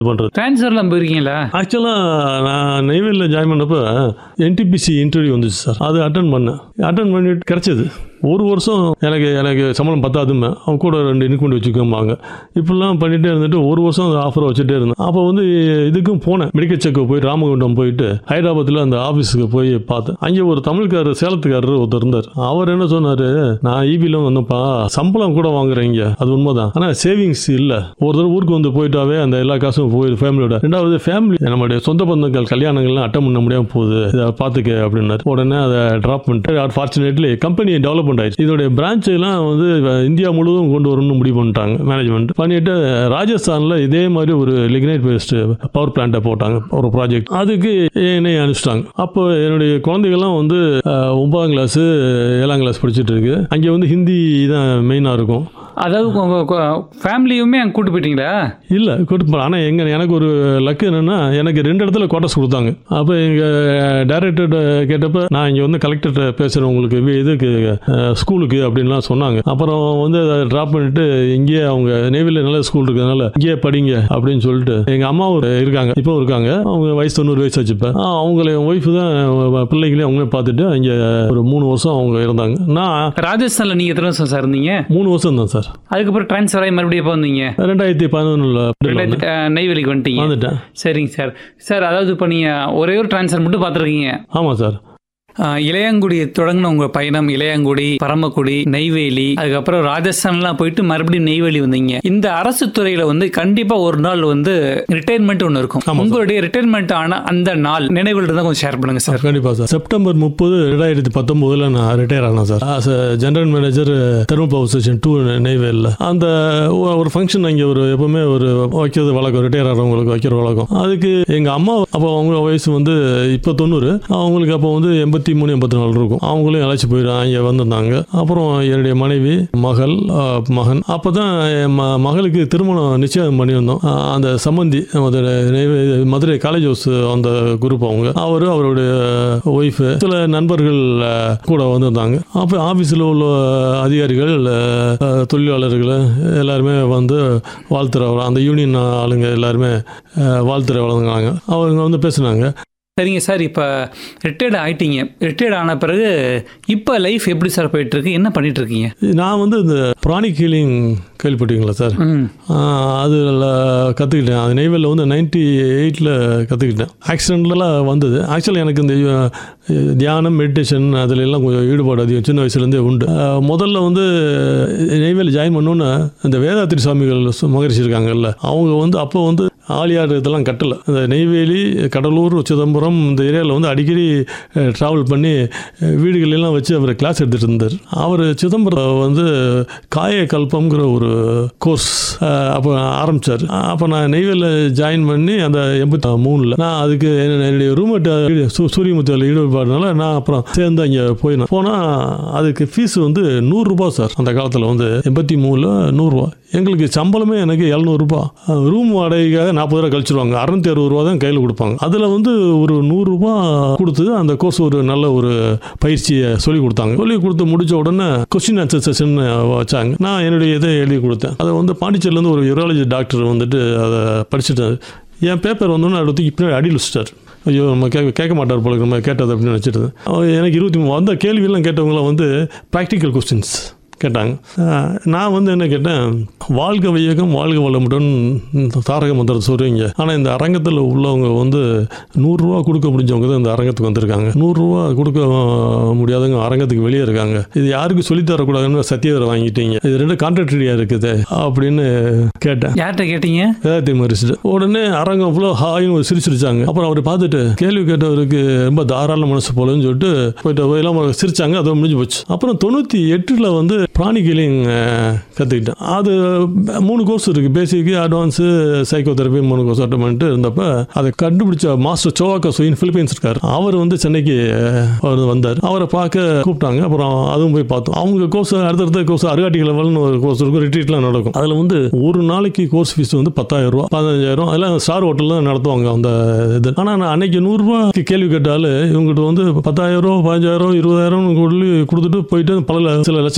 பண்ணுறது ட்ரான்ஸ்ஃபர்லாம் போயிருக்கீங்களா ஆக்சுவலாக நான் நெய்வேலியில் ஜாயின் பண்ணப்போ என்டிபிசி இன்டர்வியூ வந்துச்சு சார் அது அட்டன் பண்ணேன் அட்டன் பண்ணிட்டு கிடச்சிது ஒரு வருஷம் எனக்கு எனக்கு சம்பளம் பத்தாதுமே அவங்க கூட ரெண்டு இன்க்ரிமெண்ட் வச்சுக்கோம்பாங்க இப்படிலாம் பண்ணிகிட்டே இருந்துட்டு ஒரு வருஷம் அந்த ஆஃபரை வச்சுட்டே இருந்தேன் அப்போ வந்து இதுக்கும் போனேன் மெடிக்கல் செக்கப் போய் ராமகுண்டம் போயிட்டு ஹைதராபாத்தில் அந்த ஆஃபீஸுக்கு போய் பார்த்தேன் அங்கே ஒரு தமிழ்காரர் சேலத்துக்காரர் ஒருத்தர் இருந்தார் அவர் என்ன சொன்னார் நான் ஈபியில் வந்தப்பா சம்பளம் கூட வாங்குறீங்க அது உண்மைதான் ஆனால் சேவிங்ஸ் இல்லை ஒரு தடவை ஊருக்கு வந்து போயிட்டாவே அந்த எல்லா காசும் போயிடுது ஃபேமிலியோட ரெண்டாவது ஃபேமிலி நம்மளுடைய சொந்த பந்தங்கள் கல்யாணங்கள்லாம் அட்டன் பண்ண முடியாமல் போகுது இதை பார்த்துக்க அப்படின்னாரு உடனே அதை ட்ராப் பண்ணிட்டு ஃபார்ச்சுனேட்லி கம்பெனி டெவலப்மெண்ட் ஆயிடுச்சு இதோடைய பிரான்ச் எல்லாம் வந்து இந்தியா முழுவதும் கொண்டு வரணும்னு முடிவு பண்ணிட்டாங்க மேனேஜ்மெண்ட் பண்ணிட்டு ராஜஸ்தானில் இதே மாதிரி ஒரு லிக்னைட் பேஸ்ட் பவர் பிளான்ட்டை போட்டாங்க ஒரு ப்ராஜெக்ட் அதுக்கு என்னை அனுப்பிச்சிட்டாங்க அப்போ என்னுடைய குழந்தைகள்லாம் வந்து அஹ், ஒன்பதாம் கிளாஸ் ஏழாம் கிளாஸ் படிச்சுட்டு இருக்கு அங்கே வந்து ஹிந்தி தான் மெயினாக இருக்கும் அதாவது உங்கள் ஃபேமிலியுமே அங்கே கூட்டு போயிட்டீங்களா இல்லை கூட்டு ஆனால் எங்க எனக்கு ஒரு லக்கு என்னென்னா எனக்கு ரெண்டு இடத்துல குவார்டர்ஸ் கொடுத்தாங்க அப்போ எங்கள் டைரக்டர்கிட்ட கேட்டப்ப நான் இங்கே வந்து கலெக்டர்கிட்ட பேசுகிறேன் உங்களுக்கு வி- இதுக்கு அஹ், ஸ்கூலுக்கு அப்படின்லாம் சொன்னாங்க அப்புறம் வந்து அதை ட்ராப் பண்ணிட்டு இங்கேயே அவங்க நேவியில் நல்ல ஸ்கூல் இருக்கிறதுனால இங்கேயே படிங்க அப்படின்னு சொல்லிட்டு எங்கள் அம்மாவும் இருக்காங்க இப்போ இருக்காங்க அவங்க வயசு தொண்ணூறு வயசு வச்சுப்பேன் அவங்கள ஒய்ஃபு தான் பிள்ளைகளையும் அவங்களே பார்த்துட்டு இங்கே ஒரு மூணு வருஷம் அவங்க இருந்தாங்க நான் ராஜஸ்தானில் நீங்கள் எத்தனை வருஷம் சார் இருந்தீங்க மூணு வருஷம் தான் சார் அதுக்கப்புறம் ட்ரான்ஸ்ஃபர் ஆகி மறுபடியும் எப்போ வந்தீங்க ரெண்டாயிரத்தி பதினொன்றில் ரெண்டாயிரத்தி அஹ், நெய்வேலிக்கு வந்துட்டீங்க வந்துட்டேன் சரிங்க சார் சார் அதாவது இப்போ நீங்கள் ஒரே ஒரு ட்ரான்ஸ்ஃபர் மட்டும் பார்த்துருக்கீங்க ஆமாம் சார் இளையாங்குடி தொடங்கின உங்க பயணம் இளையாங்குடி பரமக்குடி நெய்வேலி அதுக்கப்புறம் ராஜஸ்தான்லாம் போயிட்டு மறுபடியும் நெய்வேலி வந்தீங்க இந்த அரசு துறையில வந்து கண்டிப்பா ஒரு நாள் வந்து ரிட்டையர்மெண்ட் ஒன்று இருக்கும் ஆமா சார். உங்களுடைய ரிட்டையர்மெண்ட் ஆன அந்த நாள் நினைவுகள் தான் கொஞ்சம் ஷேர் பண்ணுங்க சார் கண்டிப்பாக சார் செப்டம்பர் முப்பது ரெண்டாயிரத்தி பத்தொம்போதில் நான் ரிட்டையர் ஆனேன் sir as general manager thermal power station two நெய்வேலியில் அந்த ஒ- ஒரு ஃபங்க்ஷன் அங்கே ஒரு எப்பவுமே ஒரு வைக்கிறது வழக்கம் ரிட்டையர் ஆகிறவங்களுக்கு வைக்கிற வழக்கம் அதுக்கு எங்கள் அம்மா அப்போ அவங்க வயசு வந்து இப்போ தொண்ணூறு அவங்களுக்கு அப்போ வந்து எண்பத்தி மூணு எண்பத்தி நாலு இருக்கும் அவங்களையும் அழைச்சி போயிடும் இங்கே வந்திருந்தாங்க அப்புறம் என்னுடைய மனைவி மகள் அஹ், மகன் அப்போ தான் என் ம மகளுக்கு திருமணம் நிச்சயம் பண்ணியிருந்தோம் அஹ், அந்த சம்மந்தி மதுரை நெய்வே- மதுரை காலேஜ் ஹவுஸ் அந்த குரூப் அவங்க அவர் அவருடைய ஒய்ஃபு சில நண்பர்கள் அஹ், கூட வந்திருந்தாங்க அப்போ ஆஃபீஸில் உள்ள அதிகாரிகள் அஹ், தொழிலாளர்கள் எல்லாருமே வந்து வாழ்த்துற அந்த யூனியன் ஆளுங்க எல்லாருமே அஹ், வாழ்த்துற வழங்குனாங்க அவங்க வந்து பேசுனாங்க சரிங்க சார் இப்போ ரிட்டையர்ட் ஆயிட்டீங்க ரிட்டையர்ட் ஆன பிறகு இப்போ லைஃப் எப்படி சார் போயிட்டு இருக்கு என்ன பண்ணிட்டு இருக்கீங்க நான் வந்து இந்த ப்ராணிக் ஹீலிங் கேள்விப்பட்டீங்களா சார் ம் அதில் கற்றுக்கிட்டேன் அது நெய்வேலியில் வந்து நைன்டி எயிட்டில் கற்றுக்கிட்டேன் ஆக்சிடென்ட்லாம் வந்தது ஆக்சுவலாக எனக்கு இந்த அஹ், தியானம் மெடிடேஷன் அதில் எல்லாம் கொஞ்சம் ஈடுபாடு அதிகம் சின்ன வயசுலேருந்தே உண்டு அஹ், முதல்ல வந்து நெய்வேலி ஜாயின் பண்ணோன்னே இந்த வேதாத்திரி சுவாமிகள் சு- மகரிஷி இருக்காங்கல்ல அவங்க வந்து அப்போ வந்து ஆலியார் இதெல்லாம் கட்டலை இந்த நெய்வேலி கடலூர் சிதம்பரம் இந்த ஏரியாவில் வந்து அடிக்கடி ட்ராவல் பண்ணி அஹ், வீடுகள் எல்லாம் வச்சு அவர் கிளாஸ் எடுத்துகிட்டு இருந்தார் அவர் சிதம்பரம் வந்து காய கல்பம்ங்கிற ஒரு கோர்ஸ் அப்போ ஆரம்பித்தார் அப்போ நான் நெய்வேலியில் ஜாயின் பண்ணி அந்த எண்பத்தி மூணில் நான் அதுக்கு என்ன- என்னுடைய ரூம்மேட் சூரியமுத்தியில் ஈடுபாடுனால நான் அப்புறம் சேர்ந்து அங்கே போயினேன் போனால் அதுக்கு ஃபீஸ் வந்து நூறுரூபா சார் அந்த காலத்தில் வந்து எண்பத்தி மூணில் நூறுரூவா எங்களுக்கு சம்பளமே எனக்கு எழுநூறுபா ரூம் வாடகைக்காக நாற்பது ரூபா கழிச்சிருவாங்க அறுநூத்தி அறுபது ரூபா தான் கையில் கொடுப்பாங்க அதில் வந்து ஒரு நூறுரூபா கொடுத்து அந்த கோர்ஸ் ஒரு நல்ல ஒரு பயிற்சியை சொல்லி கொடுத்தாங்க சொல்லி கொடுத்து முடிச்ச உடனே கொஸ்டின் ஆன்சர் செஷன் வச்சாங்க நான் என்னுடைய இதை எழுதி கொடுத்தேன் அதை வந்து பாண்டிச்சேரியிலேருந்து ஒரு யூராலஜி டாக்டர் வந்துட்டு அதை படிச்சுட்டாரு என் பேப்பர் வந்தோன்னே அடுத்து பின்னாடி அடியில் வச்சுட்டார் ஐயோ நம்ம கேட்க கேட்க மாட்டார் போல இருக்கு, நம்ம கேட்டது அப்படின்னு நினச்சிட்டு இருந்தேன். அவர் எனக்கு இருபத்தி மூணு வந்த கேள்வியெல்லாம் கேட்டவங்களாம் வந்து ப்ராக்டிக்கல் கொஸ்டின்ஸ் கேட்டாங்க அஹ் நான் வந்து என்ன கேட்டேன் வாழ்க வையகம் வாழ்க வளமுடன் தாரக மந்திரத்தை சொல்கிறீங்க ஆனால் இந்த அரங்கத்தில் உள்ளவங்க வந்து நூறுரூவா கொடுக்க முடிஞ்சவங்க தான் இந்த அரங்கத்துக்கு வந்திருக்காங்க நூறுரூவா கொடுக்க முடியாதவங்க அரங்கத்துக்கு வெளியே இருக்காங்க இது யாருக்கும் சொல்லித் தரக்கூடாதுன்னு சத்தியவரை வாங்கிட்டீங்க இது ரெண்டு கான்ட்ராக்டரியாக இருக்குது அப்படின்னு கேட்டேன் யார்கிட்ட கேட்டீங்க வேதாத்தி மரிச்சிட்டு உடனே அரங்கம் ஃபுல்லாக ஹாயின்னு ஒரு சிரிச்சிருச்சாங்க அப்புறம் அவர் பார்த்துட்டு கேள்வி கேட்டவருக்கு ரொம்ப தாராள மனசு போலன்னு சொல்லிட்டு போயிட்டு எல்லாம் சிரிச்சாங்க அது முடிஞ்சு போச்சு அப்புறம் தொண்ணூற்றி எட்டில் வந்து பிராணி ஹீலிங் கற்றுக்கிட்டேன் அது மூணு கோர்ஸ் இருக்குது பேசிக்கு அட்வான்ஸு சைக்கோ தெரப்பி மூணு கோர்ஸ் அட்டன் பண்ணிட்டு இருந்தப்ப அதை கண்டுபிடிச்ச மாஸ்டர் சோவாக்கா சுயின் பிலிப்பைன்ஸ் இருக்கார் அவர் வந்து சென்னைக்கு அஹ், அவர் வந்தார் அவரை பார்க்க கூப்பிட்டாங்க அப்புறம் அதுவும் போய் பார்த்தோம் அவங்க கோர்ஸ் அடுத்தடுத்த கோர்ஸ் அருகாட்டி லெவல்னு ஒரு கோர்ஸ் இருக்கும் ரிட்ரீட்லாம் நடக்கும் அதில் வந்து ஒரு நாளைக்கு கோர்ஸ் ஃபீஸ் வந்து பத்தாயிரம் ரூபா பதினஞ்சாயிரம் அதெல்லாம் ஸ்டார் ஹோட்டலில் தான் நடத்துவாங்க அந்த இது ஆனால் நான் அன்னைக்கு நூறுரூவாக்கு கேள்வி கேட்டாலும் இவங்ககிட்ட வந்து பத்தாயிரம் ரூபா பதினஞ்சாயிரம் இருபதாயிரம் சொல்லி கொடுத்துட்டு போயிட்டு பல ல- சில லட்சங்கள்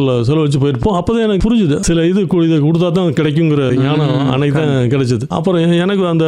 முதல்ல செலவழிச்சு போயிருப்போம் அப்போதான் எனக்கு புரிஞ்சுது சில இது கு- இது கொடுத்தா தான் கிடைக்குங்கிற ஞானம் அன்னைக்கு தான் கிடைச்சது அப்புறம் எனக்கு அந்த